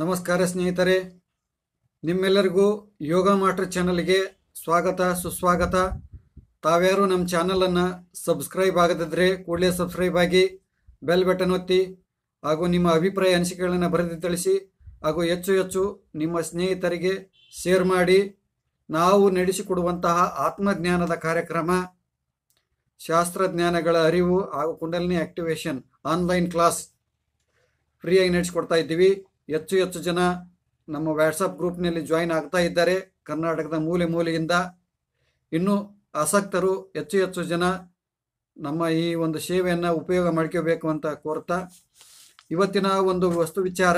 ನಮಸ್ಕಾರ ಸ್ನೇಹಿತರೆ ನಿಮ್ಮೆಲ್ಲರಿಗೂ ಯೋಗ ಮಾಸ್ಟರ್ ಚಾನಲ್ಗೆ ಸ್ವಾಗತ ಸುಸ್ವಾಗತ ತಾವ್ಯಾರು ನಮ್ಮ ಚಾನಲನ್ನು ಸಬ್ಸ್ಕ್ರೈಬ್ ಆಗದಿದ್ದರೆ ಕೂಡಲೇ ಸಬ್ಸ್ಕ್ರೈಬ್ ಆಗಿ ಬೆಲ್ ಬಟನ್ ಒತ್ತಿ ಹಾಗೂ ನಿಮ್ಮ ಅಭಿಪ್ರಾಯ ಅನಿಸಿಕೆಗಳನ್ನು ಬರೆದು ತಿಳಿಸಿ ಹಾಗೂ ಹೆಚ್ಚು ಹೆಚ್ಚು ನಿಮ್ಮ ಸ್ನೇಹಿತರಿಗೆ ಶೇರ್ ಮಾಡಿ ನಾವು ನಡೆಸಿಕೊಡುವಂತಹ ಆತ್ಮಜ್ಞಾನದ ಕಾರ್ಯಕ್ರಮ ಶಾಸ್ತ್ರಜ್ಞಾನಗಳ ಅರಿವು ಹಾಗೂ ಕುಂಡಲಿನಿ ಆಕ್ಟಿವೇಶನ್ ಆನ್ಲೈನ್ ಕ್ಲಾಸ್ ಫ್ರೀಯಾಗಿ ನಡೆಸಿಕೊಡ್ತಾ ಇದ್ದೀವಿ ಹೆಚ್ಚು ಹೆಚ್ಚು ಜನ ನಮ್ಮ ವಾಟ್ಸಪ್ ಗ್ರೂಪ್ನಲ್ಲಿ ಜಾಯಿನ್ ಆಗ್ತಾ ಇದ್ದಾರೆ ಕರ್ನಾಟಕದ ಮೂಲೆ ಮೂಲೆಯಿಂದ ಇನ್ನೂ ಆಸಕ್ತರು ಹೆಚ್ಚು ಹೆಚ್ಚು ಜನ ನಮ್ಮ ಈ ಒಂದು ಸೇವೆಯನ್ನು ಉಪಯೋಗ ಮಾಡ್ಕೋಬೇಕು ಅಂತ ಕೋರ್ತಾ ಇವತ್ತಿನ ಒಂದು ವಸ್ತು ವಿಚಾರ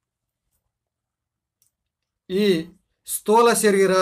ಈ ಸ್ಥೂಲ ಶರೀರ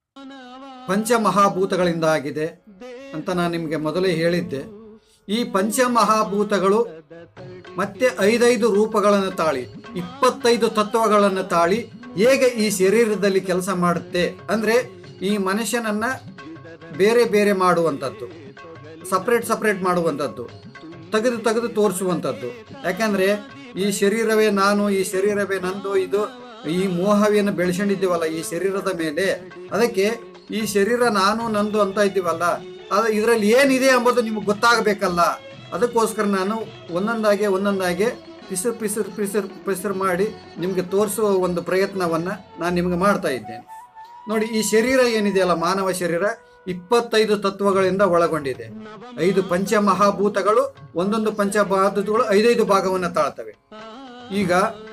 ಪಂಚಮಹಾಭೂತಗಳಿಂದ ಆಗಿದೆ ಅಂತ ನಾನು ನಿಮಗೆ ಮೊದಲೇ ಹೇಳಿದ್ದೆ ಈ ಪಂಚಮಹಾಭೂತಗಳು ಮತ್ತೆ ಐದೈದು ರೂಪಗಳನ್ನು ತಾಳಿ ಇಪ್ಪತ್ತೈದು ತತ್ವಗಳನ್ನು ತಾಳಿ ಹೇಗೆ ಈ ಶರೀರದಲ್ಲಿ ಕೆಲಸ ಮಾಡುತ್ತೆ ಅಂದ್ರೆ ಈ ಮನುಷ್ಯನನ್ನ ಬೇರೆ ಬೇರೆ ಮಾಡುವಂಥದ್ದು ಸಪ್ರೇಟ್ ಸಪ್ರೇಟ್ ಮಾಡುವಂಥದ್ದು ತೆಗೆದು ತೆಗೆದು ತೋರಿಸುವಂಥದ್ದು ಯಾಕಂದ್ರೆ ಈ ಶರೀರವೇ ನಾನು ಈ ಶರೀರವೇ ನಂದು ಇದು ಈ ಮೋಹವಿಯನ್ನು ಬೆಳೆಸ್ಕೊಂಡಿದ್ದೀವಲ್ಲ ಈ ಶರೀರದ ಮೇಲೆ ಅದಕ್ಕೆ ಈ ಶರೀರ ನಾನು ನಂದು ಅಂತ ಇದ್ದೀವಲ್ಲ ಅದು ಇದರಲ್ಲಿ ಏನಿದೆ ಎಂಬುದು ನಿಮಗೆ ಗೊತ್ತಾಗಬೇಕಲ್ಲ ಅದಕ್ಕೋಸ್ಕರ ನಾನು ಒಂದೊಂದಾಗೆ ಒಂದೊಂದಾಗೆ ಪಿಸರ್ ಪಿಸರ್ ಪಿಸರ್ ಪಿಸರ್ ಮಾಡಿ ನಿಮಗೆ ತೋರಿಸುವ ಒಂದು ಪ್ರಯತ್ನವನ್ನು ನಾನು ನಿಮಗೆ ಮಾಡ್ತಾ ಇದ್ದೇನೆ ನೋಡಿ ಈ ಶರೀರ ಏನಿದೆಯಲ್ಲ ಮಾನವ ಶರೀರ ಇಪ್ಪತ್ತೈದು ತತ್ವಗಳಿಂದ ಒಳಗೊಂಡಿದೆ ಐದು ಪಂಚಮಹಾಭೂತಗಳು ಒಂದೊಂದು ಪಂಚಮಹಾಭೂತಗಳು ಐದೈದು ಭಾಗವನ್ನು ತಾಳ್ತವೆ ಈಗ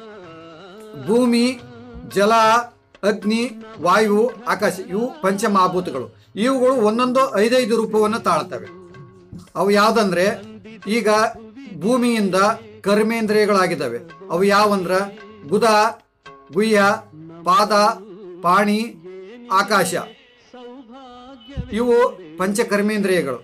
ಭೂಮಿ ಜಲ ಅಗ್ನಿ ವಾಯು ಆಕಾಶ ಇವು ಪಂಚಮಹಾಭೂತಗಳು ಇವುಗಳು ಒಂದೊಂದು ಐದೈದು ರೂಪವನ್ನು ತಾಳ್ತವೆ ಅವು ಯಾವ್ದಂದ್ರೆ ಈಗ ಭೂಮಿಯಿಂದ ಕರ್ಮೇಂದ್ರಿಯಗಳಾಗಿದ್ದಾವೆ ಅವು ಯಾವಂದ್ರ ಗುದ ಗುಯ್ಯ ಪಾದ ಪಾಣಿ ಆಕಾಶ ಇವು ಪಂಚಕರ್ಮೇಂದ್ರಿಯಗಳು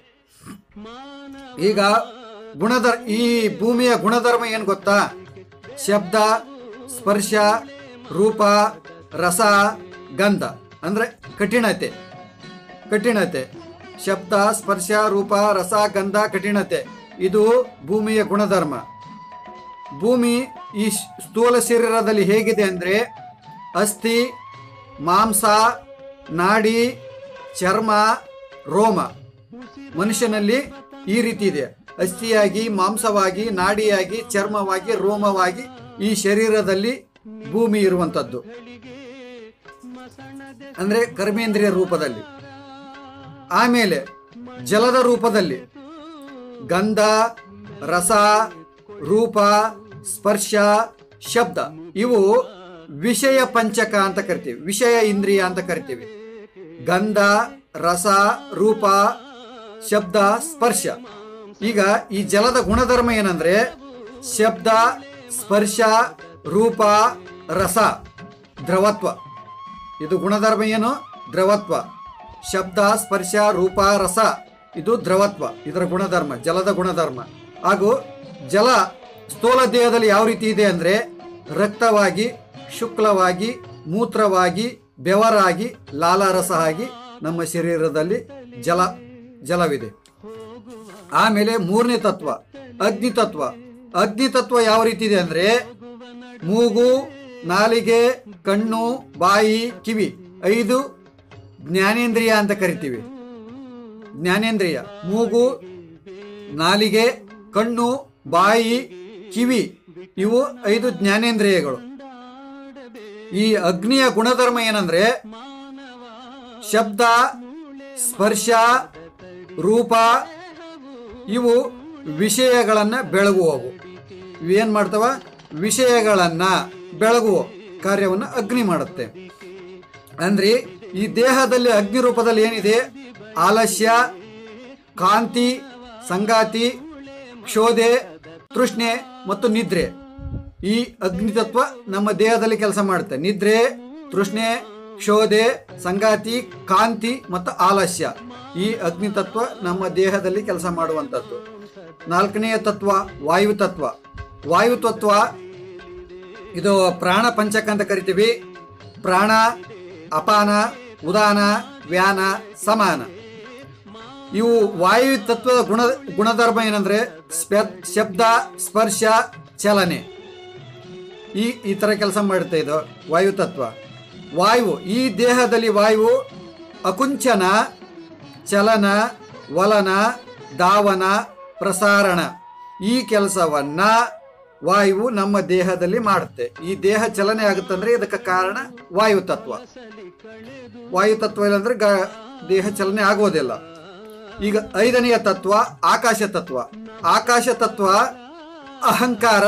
ಈಗ ಗುಣಧರ್ ಈ ಭೂಮಿಯ ಗುಣಧರ್ಮ ಏನು ಗೊತ್ತಾ ಶಬ್ದ ಸ್ಪರ್ಶ ರೂಪ ರಸ ಗಂಧ ಅಂದ್ರೆ ಕಠಿಣತೆ ಕಠಿಣತೆ ಶಬ್ದ ಸ್ಪರ್ಶ ರೂಪ ರಸ ಗಂಧ ಕಠಿಣತೆ ಇದು ಭೂಮಿಯ ಗುಣಧರ್ಮ ಭೂಮಿ ಈ ಶ್- ಸ್ಥೂಲ ಶರೀರದಲ್ಲಿ ಹೇಗಿದೆ ಅಂದರೆ ಅಸ್ಥಿ ಮಾಂಸ ನಾಡಿ ಚರ್ಮ ರೋಮ ಮನುಷ್ಯನಲ್ಲಿ ಈ ರೀತಿ ಇದೆ ಅಸ್ಥಿಯಾಗಿ ಮಾಂಸವಾಗಿ ನಾಡಿಯಾಗಿ ಚರ್ಮವಾಗಿ ರೋಮವಾಗಿ ಈ ಶರೀರದಲ್ಲಿ ಭೂಮಿ ಇರುವಂಥದ್ದು ಅಂದ್ರೆ ಕರ್ಮೇಂದ್ರಿಯ ರೂಪದಲ್ಲಿ ಆಮೇಲೆ ಜಲದ ರೂಪದಲ್ಲಿ ಗಂಧ ರಸ ರೂಪ ಸ್ಪರ್ಶ ಶಬ್ದ ಇವು ವಿಷಯ ಪಂಚಕ ಅಂತ ಕರಿತೀವಿ ವಿಷಯ ಇಂದ್ರಿಯ ಅಂತ ಕರಿತೀವಿ ಗಂಧ ರಸ ರೂಪ ಶಬ್ದ ಸ್ಪರ್ಶ ಈಗ ಈ ಜಲದ ಗುಣಧರ್ಮ ಏನಂದ್ರೆ ಶಬ್ದ ಸ್ಪರ್ಶ ರೂಪ ರಸ ದ್ರವತ್ವ ಇದು ಗುಣಧರ್ಮ ಏನು ದ್ರವತ್ವ ಶಬ್ದ ಸ್ಪರ್ಶ ರೂಪ ರಸ ಇದು ದ್ರವತ್ವ ಇದರ ಗುಣಧರ್ಮ ಜಲದ ಗುಣಧರ್ಮ ಹಾಗೂ ಜಲ ಸ್ಥೂಲ ದೇಹದಲ್ಲಿ ಯಾವ ರೀತಿ ಇದೆ ಅಂದರೆ ರಕ್ತವಾಗಿ ಶುಕ್ಲವಾಗಿ ಮೂತ್ರವಾಗಿ ಬೆವರಾಗಿ ಲಾಲಾರಸ ಆಗಿ ನಮ್ಮ ಶರೀರದಲ್ಲಿ ಜಲ ಜಲವಿದೆ ಆಮೇಲೆ ಮೂರನೇ ತತ್ವ ಅಗ್ನಿ ತತ್ವ ಅಗ್ನಿ ತತ್ವ ಯಾವ ರೀತಿ ಇದೆ ಅಂದ್ರೆ ಮೂಗು ನಾಲಿಗೆ ಕಣ್ಣು ಬಾಯಿ ಕಿವಿ ಐದು ಜ್ಞಾನೇಂದ್ರಿಯ ಅಂತ ಕರಿತೀವಿ ಜ್ಞಾನೇಂದ್ರಿಯ ಮೂಗು ನಾಲಿಗೆ ಕಣ್ಣು ಬಾಯಿ ಕಿವಿ ಇವು ಐದು ಜ್ಞಾನೇಂದ್ರಿಯಗಳು ಈ ಅಗ್ನಿಯ ಗುಣಧರ್ಮ ಏನಂದ್ರೆ ಶಬ್ದ ಸ್ಪರ್ಶ ರೂಪ ಇವು ವಿಷಯಗಳನ್ನ ಬೆಳಗುವವು ಇವೇನ್ ಮಾಡ್ತವ ವಿಷಯಗಳನ್ನ ಬೆಳಗುವ ಕಾರ್ಯವನ್ನು ಅಗ್ನಿ ಮಾಡುತ್ತೆ ಅಂದ್ರೆ ಈ ದೇಹದಲ್ಲಿ ಅಗ್ನಿ ರೂಪದಲ್ಲಿ ಏನಿದೆ ಆಲಸ್ಯ ಕಾಂತಿ ಸಂಗಾತಿ ಕ್ಷೋಧೆ ತೃಷ್ಣೆ ಮತ್ತು ನಿದ್ರೆ ಈ ಅಗ್ನಿ ತತ್ವ ನಮ್ಮ ದೇಹದಲ್ಲಿ ಕೆಲಸ ಮಾಡುತ್ತೆ ನಿದ್ರೆ ತೃಷ್ಣೆ ಕ್ಷೋಧೆ ಸಂಗಾತಿ ಕಾಂತಿ ಮತ್ತು ಆಲಸ್ಯ ಈ ಅಗ್ನಿ ತತ್ವ ನಮ್ಮ ದೇಹದಲ್ಲಿ ಕೆಲಸ ಮಾಡುವಂಥದ್ದು ನಾಲ್ಕನೆಯ ತತ್ವ ವಾಯು ತತ್ವ ವಾಯು ತತ್ವ ಇದು ಪ್ರಾಣ ಪಂಚಕ ಅಂತ ಕರಿತೀವಿ ಪ್ರಾಣ ಅಪಾನ ಉದಾನ ವ್ಯಾನ ಸಮಾನ ಇವು ವಾಯು ತತ್ವದ ಗುಣ ಗುಣಧರ್ಮ ಏನಂದ್ರೆ ಸ್ಪ- ಶಬ್ದ ಸ್ಪರ್ಶ ಚಲನೆ ಈ ಈ ಥರ ಕೆಲಸ ಮಾಡುತ್ತೆ ಇದು ವಾಯು ತತ್ವ ವಾಯು ಈ ದೇಹದಲ್ಲಿ ವಾಯು ಅಕುಂಚನ ಚಲನ ವಲನ ಧಾವನ ಪ್ರಸಾರಣ ಈ ಕೆಲಸವನ್ನ ವಾಯುವು ನಮ್ಮ ದೇಹದಲ್ಲಿ ಮಾಡುತ್ತೆ ಈ ದೇಹ ಚಲನೆ ಆಗುತ್ತಂದ್ರೆ ಇದಕ್ಕೆ ಕಾರಣ ವಾಯು ತತ್ವ ವಾಯು ತತ್ವ ಇಲ್ಲಾಂದ್ರೆ ಗ ದೇಹ ಚಲನೆ ಆಗೋದಿಲ್ಲ ಈಗ ಐದನೆಯ ತತ್ವ ಆಕಾಶ ತತ್ವ ಆಕಾಶ ತತ್ವ ಅಹಂಕಾರ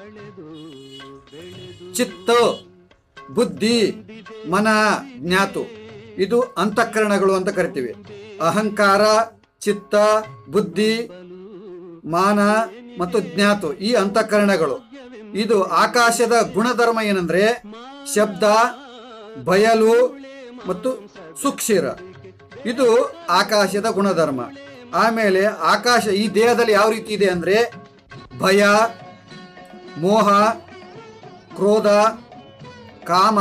ಚಿತ್ತ ಬುದ್ಧಿ ಮನ ಜ್ಞಾತು ಇದು ಅಂತಃಕರಣಗಳು ಅಂತ ಕರಿತೀವಿ ಅಹಂಕಾರ ಚಿತ್ತ ಬುದ್ಧಿ ಮಾನ ಮತ್ತು ಜ್ಞಾತು ಈ ಅಂತಃಕರಣಗಳು ಇದು ಆಕಾಶದ ಗುಣಧರ್ಮ ಏನಂದ್ರೆ ಶಬ್ದ ಬಯಲು ಮತ್ತು ಸುಕ್ಷಿರ ಇದು ಆಕಾಶದ ಗುಣಧರ್ಮ ಆಮೇಲೆ ಆಕಾಶ ಈ ದೇಹದಲ್ಲಿ ಯಾವ ರೀತಿ ಇದೆ ಅಂದ್ರೆ ಭಯ ಮೋಹ ಕ್ರೋಧ ಕಾಮ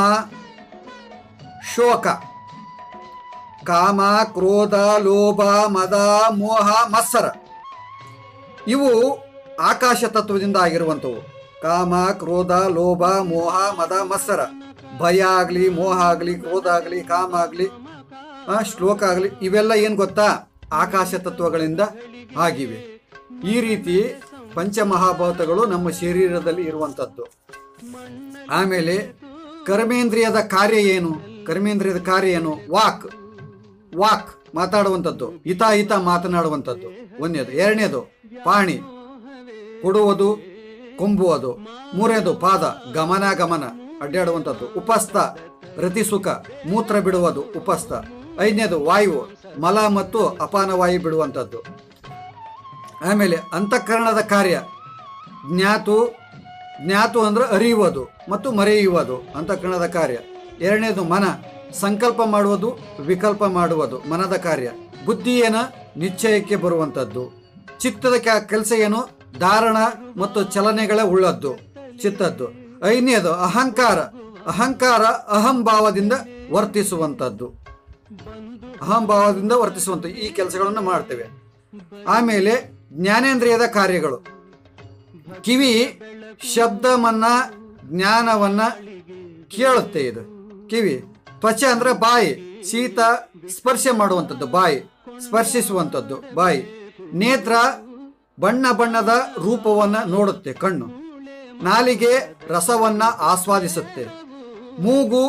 ಶೋಕ ಕಾಮ ಕ್ರೋಧ ಲೋಭ ಮದ ಮೋಹ ಮತ್ಸರ ಇವು ಆಕಾಶ ತತ್ವದಿಂದ ಆಗಿರುವಂಥವು ಕಾಮ ಕ್ರೋಧ ಲೋಭ ಮೋಹ ಮದ ಮತ್ಸರ ಭಯ ಆಗಲಿ ಮೋಹ ಆಗಲಿ ಕ್ರೋಧ ಆಗಲಿ ಕಾಮ ಆಗಲಿ ಶ್ಲೋಕ ಆಗಲಿ ಇವೆಲ್ಲ ಏನು ಗೊತ್ತಾ ಆಕಾಶ ತತ್ವಗಳಿಂದ ಆಗಿವೆ ಈ ರೀತಿ ಪಂಚಮಹಾಭೂತಗಳು ನಮ್ಮ ಶರೀರದಲ್ಲಿ ಇರುವಂಥದ್ದು ಆಮೇಲೆ ಕರ್ಮೇಂದ್ರಿಯದ ಕಾರ್ಯ ಏನು ಕರ್ಮೇಂದ್ರಿಯದ ಕಾರ್ಯ ಏನು ವಾಕ್ ವಾಕ್ ಮಾತಾಡುವಂಥದ್ದು ಹಿತ ಹಿತ ಮಾತನಾಡುವಂಥದ್ದು ಒಂದನೇದು ಎರಡನೇದು ಪಾಣಿ ಕೊಡುವುದು ಕೊಂಬುವುದು ಮೂರನೇದು ಪಾದ ಗಮನ ಗಮನ ಅಡ್ಡಾಡುವಂಥದ್ದು ಉಪಸ್ಥ ರತಿಸುಖ ಮೂತ್ರ ಬಿಡುವುದು ಉಪಸ್ಥ ಐದನೇದು ವಾಯು ಮಲ ಮತ್ತು ಅಪಾನ ವಾಯು ಬಿಡುವಂಥದ್ದು ಆಮೇಲೆ ಅಂತಃಕರಣದ ಕಾರ್ಯ ಜ್ಞಾತು ಜ್ಞಾತು ಅಂದ್ರೆ ಅರಿಯುವುದು ಮತ್ತು ಮರೆಯುವುದು ಅಂತಃಕರಣದ ಕಾರ್ಯ ಎರಡನೇದು ಮನ ಸಂಕಲ್ಪ ಮಾಡುವುದು ವಿಕಲ್ಪ ಮಾಡುವುದು ಮನದ ಕಾರ್ಯ ಬುದ್ಧಿ ಏನ ನಿಶ್ಚಯಕ್ಕೆ ಬರುವಂಥದ್ದು ಚಿತ್ತದ ಕೆಲಸ ಏನು ಧಾರಣ ಮತ್ತು ಚಲನೆಗಳ ಉಳ್ಳದ್ದು ಚಿತ್ತದ್ದು ಐದನೇದು ಅಹಂಕಾರ ಅಹಂಕಾರ ಅಹಂಭಾವದಿಂದ ವರ್ತಿಸುವಂಥದ್ದು ಅಹಂಭಾವದಿಂದ ವರ್ತಿಸುವಂಥದ್ದು ಈ ಕೆಲಸಗಳನ್ನು ಮಾಡ್ತೇವೆ ಆಮೇಲೆ ಜ್ಞಾನೇಂದ್ರಿಯದ ಕಾರ್ಯಗಳು ಕಿವಿ ಶಬ್ದವನ್ನ ಜ್ಞಾನವನ್ನ ಕೇಳುತ್ತೆ ಇದು ಕಿವಿ ತ್ವಚ ಅಂದ್ರೆ ಬಾಯಿ ಶೀತ ಸ್ಪರ್ಶ ಮಾಡುವಂಥದ್ದು ಬಾಯಿ ಸ್ಪರ್ಶಿಸುವಂಥದ್ದು ಬಾಯಿ ನೇತ್ರ ಬಣ್ಣ ಬಣ್ಣದ ರೂಪವನ್ನ ನೋಡುತ್ತೆ ಕಣ್ಣು ನಾಲಿಗೆ ರಸವನ್ನ ಆಸ್ವಾದಿಸುತ್ತೆ ಮೂಗು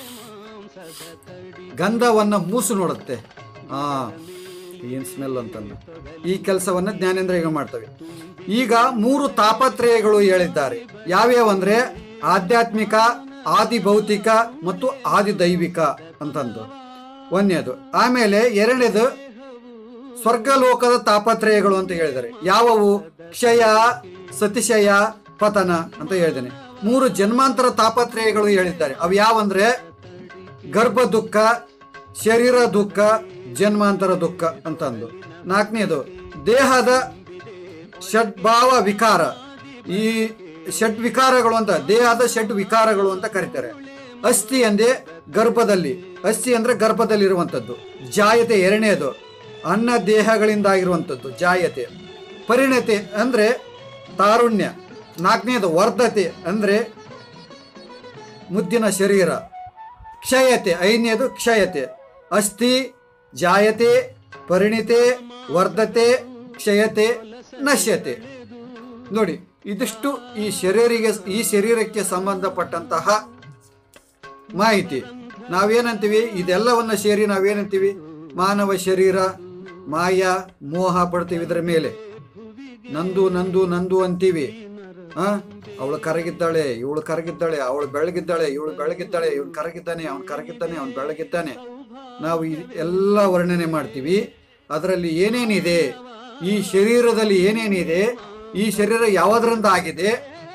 ಗಂಧವನ್ನ ಮೂಸು ನೋಡುತ್ತೆ ಆ ಏನ್ ಸ್ಮೆಲ್ ಅಂತಂದು ಈ ಕೆಲಸವನ್ನ ಜ್ಞಾನೇಂದ್ರ ಈಗ ಮಾಡ್ತವೆ ಈಗ ಮೂರು ತಾಪತ್ರಯಗಳು ಹೇಳಿದ್ದಾರೆ ಯಾವ್ಯಾವಂದ್ರೆ ಆಧ್ಯಾತ್ಮಿಕ ಆದಿ ಭೌತಿಕ ಮತ್ತು ಆದಿ ದೈವಿಕ ಅಂತಂದು ಒಂದನೇದು ಆಮೇಲೆ ಎರಡನೇದು ಸ್ವರ್ಗಲೋಕದ ತಾಪತ್ರಯಗಳು ಅಂತ ಹೇಳಿದ್ದಾರೆ ಯಾವುವು ಕ್ಷಯ ಸತಿಶಯ ಪತನ ಅಂತ ಹೇಳಿದ್ದೇನೆ ಮೂರು ಜನ್ಮಾಂತರ ತಾಪತ್ರಯಗಳು ಹೇಳಿದ್ದಾರೆ ಅವು ಯಾವಂದ್ರೆ ಗರ್ಭ ದುಃಖ ಶರೀರ ದುಃಖ ಜನ್ಮಾಂತರ ದುಃಖ ಅಂತಂದು ನಾಲ್ಕನೇದು ದೇಹದ ಷಡ್ಭಾವ ವಿಕಾರ ಈ ಷಡ್ ವಿಕಾರಗಳು ಅಂತ ದೇಹದ ಷಡ್ ವಿಕಾರಗಳು ಅಂತ ಕರೀತಾರೆ ಅಸ್ಥಿ ಅಂದೆ ಗರ್ಭದಲ್ಲಿ ಅಸ್ಥಿ ಅಂದ್ರೆ ಗರ್ಭದಲ್ಲಿ ಇರುವಂತದ್ದು ಜಾಯತೆ ಎರಡನೇದು ಅನ್ನ ದೇಹಗಳಿಂದ ಆಗಿರುವಂಥದ್ದು ಜಾಯತೆ ಪರಿಣತೆ ಅಂದ್ರೆ ತಾರುಣ್ಯ ನಾಲ್ಕನೇದು ವರ್ಧತೆ ಅಂದ್ರೆ ಮುದ್ದಿನ ಶರೀರ ಕ್ಷಯತೆ ಐದನೇದು ಕ್ಷಯತೆ ಅಸ್ಥಿ ಜಾಯತೆ ಪರಿಣಿತೆ ವರ್ಧತೆ ಕ್ಷಯತೆ ನಶ್ಯತೆ ನೋಡಿ ಇದಿಷ್ಟು ಈ ಶರೀರಿಗೆ ಈ ಶರೀರಕ್ಕೆ ಸಂಬಂಧಪಟ್ಟಂತಹ ಮಾಹಿತಿ ನಾವೇನಂತೀವಿ ಇದೆಲ್ಲವನ್ನ ಸೇರಿ ನಾವೇನಂತೀವಿ ಮಾನವ ಶರೀರ ಮಾಯ ಮೋಹ ಪಡ್ತೀವಿ ಇದರ ಮೇಲೆ ನಂದು ನಂದು ನಂದು ಅಂತೀವಿ ಆ ಅವಳು ಕರಗಿದ್ದಾಳೆ ಇವಳು ಕರಗಿದ್ದಾಳೆ ಅವಳು ಬೆಳಗಿದ್ದಾಳೆ ಇವಳು ಬೆಳಗಿದ್ದಾಳೆ ಇವನು ಕರಗಿದ್ದಾನೆ ಅವನು ಕರಗಿದ್ದಾನೆ ಅವನು ಬೆಳಗಿದ್ದಾನೆ ನಾವು ಈ ಎಲ್ಲ ವರ್ಣನೆ ಮಾಡ್ತೀವಿ ಅದರಲ್ಲಿ ಏನೇನಿದೆ ಈ ಶರೀರದಲ್ಲಿ ಏನೇನಿದೆ ಈ ಶರೀರ ಯಾವುದರಿಂದ ಆಗಿದೆ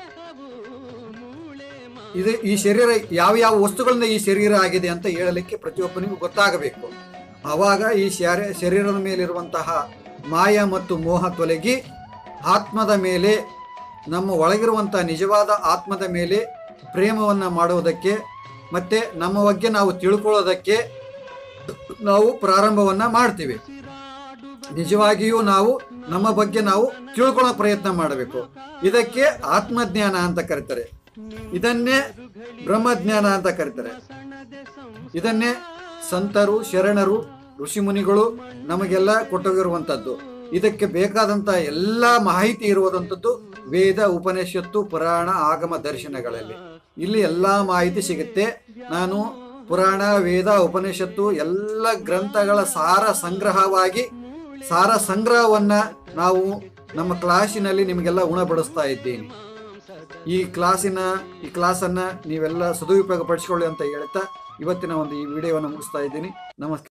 ಇದು ಈ ಶರೀರ ಯಾವ ಯಾವ ವಸ್ತುಗಳಿಂದ ಈ ಶರೀರ ಆಗಿದೆ ಅಂತ ಹೇಳಲಿಕ್ಕೆ ಪ್ರತಿಯೊಬ್ಬನಿಗೂ ಗೊತ್ತಾಗಬೇಕು ಆವಾಗ ಈ ಶರೀರ ಶರೀರದ ಮೇಲಿರುವಂತಹ ಮಾಯ ಮತ್ತು ಮೋಹ ತೊಲಗಿ ಆತ್ಮದ ಮೇಲೆ ನಮ್ಮ ಒಳಗಿರುವಂಥ ನಿಜವಾದ ಆತ್ಮದ ಮೇಲೆ ಪ್ರೇಮವನ್ನು ಮಾಡುವುದಕ್ಕೆ ಮತ್ತೆ ನಮ್ಮ ಬಗ್ಗೆ ನಾವು ತಿಳ್ಕೊಳ್ಳೋದಕ್ಕೆ ನಾವು ಪ್ರಾರಂಭವನ್ನ ಮಾಡ್ತೀವಿ ನಿಜವಾಗಿಯೂ ನಾವು ನಮ್ಮ ಬಗ್ಗೆ ನಾವು ತಿಳ್ಕೊಳ್ಳೋ ಪ್ರಯತ್ನ ಮಾಡಬೇಕು ಇದಕ್ಕೆ ಆತ್ಮಜ್ಞಾನ ಅಂತ ಕರೀತಾರೆ ಇದನ್ನೇ ಬ್ರಹ್ಮಜ್ಞಾನ ಅಂತ ಕರೀತಾರೆ ಇದನ್ನೇ ಸಂತರು ಶರಣರು ಋಷಿಮುನಿಗಳು ನಮಗೆಲ್ಲ ಕೊಟ್ಟೋಗಿರುವಂಥದ್ದು ಇದಕ್ಕೆ ಬೇಕಾದಂಥ ಎಲ್ಲ ಮಾಹಿತಿ ಇರುವುದಂಥದ್ದು ವೇದ ಉಪನಿಷತ್ತು ಪುರಾಣ ಆಗಮ ದರ್ಶನಗಳಲ್ಲಿ ಇಲ್ಲಿ ಎಲ್ಲ ಮಾಹಿತಿ ಸಿಗುತ್ತೆ ನಾನು ಪುರಾಣ ವೇದ ಉಪನಿಷತ್ತು ಎಲ್ಲ ಗ್ರಂಥಗಳ ಸಾರ ಸಂಗ್ರಹವಾಗಿ ಸಾರ ಸಂಗ್ರಹವನ್ನ ನಾವು ನಮ್ಮ ಕ್ಲಾಸಿನಲ್ಲಿ ನಿಮಗೆಲ್ಲ ಉಣಬಡಿಸ್ತಾ ಇದ್ದೀನಿ ಈ ಕ್ಲಾಸಿನ ಈ ಕ್ಲಾಸನ್ನು ನೀವೆಲ್ಲ ಸದುಪಯೋಗ ಪಡಿಸ್ಕೊಳ್ಳಿ ಅಂತ ಹೇಳ್ತಾ ಇವತ್ತಿನ ಒಂದು ಈ ವಿಡಿಯೋವನ್ನು ಮುಗಿಸ್ತಾ ಇದ್ದೀನಿ ನಮಸ್ಕಾರ